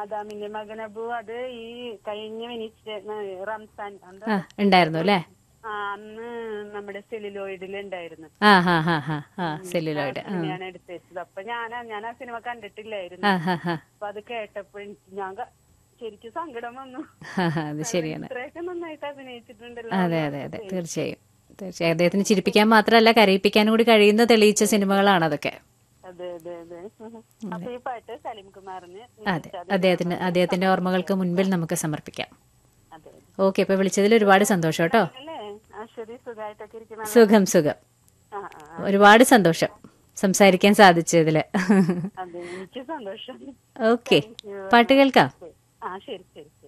ആദാമിന്റെ മകനബു അത് ഈ കഴിഞ്ഞ മിനിറ്റ് റംസാൻ എന്താ ആ ഉണ്ടായിരുന്നു അല്ലേ ആ, അന്ന് നമ്മുടെ സെലിലോയിഡിൽ ഉണ്ടായിരുന്നു ആ ഹാ ഹാ ഹാ ആ സെല്ലുലോയിഡ് ആ ഞാൻ എടുത്തു വെച്ചത് അപ്പൊ ഞാൻ ഞാൻ ആ സിനിമ കണ്ടിട്ടില്ലായിരുന്നു ആ ഹാ ഹാ അപ്പൊ അത് കേട്ടപ്പോ എനിക്ക് ഞാൻ ക- ശരിക്കും സങ്കടം വന്നു ഹാ, ഹാ, അത് ശരിയാണ് ഇത്രയൊക്കെ നന്നായിട്ട് അഭിനയിച്ചിട്ടുണ്ടല്ലോ അതെ അതെ അതെ തീർച്ചയായും തീർച്ചയായും അദ്ദേഹത്തിന് ചിരിപ്പിക്കാൻ മാത്രമല്ല കരയിപ്പിക്കാനും കൂടി കഴിയുന്ന തെളിയിച്ച സിനിമകളാണ് അതൊക്കെ അതെ അതെ അതെ അപ്പൊ ഈ പാട്ട് സലീം കുമാറിന് അതെ അദ്ദേഹത്തിന് അദ്ദേഹത്തിന്റെ ഓർമ്മകൾക്ക് മുൻപിൽ നമുക്ക് സമർപ്പിക്കാം അതെ ഓക്കെ ഇപ്പൊ വിളിച്ചതിൽ ഒരുപാട് സന്തോഷം കേട്ടോ അല്ലേ അശ്വതി സുഖമായിട്ടൊക്കെ ഇരിക്കുന്ന സുഖം സുഖം ആ ആ ഒരുപാട് സന്തോഷം സംസാരിക്കാൻ സാധിച്ചതില് അതെ എനിക്ക് സന്തോഷം ഓക്കെ പാട്ട് കേൾക്കാം ആ ശരി ശരി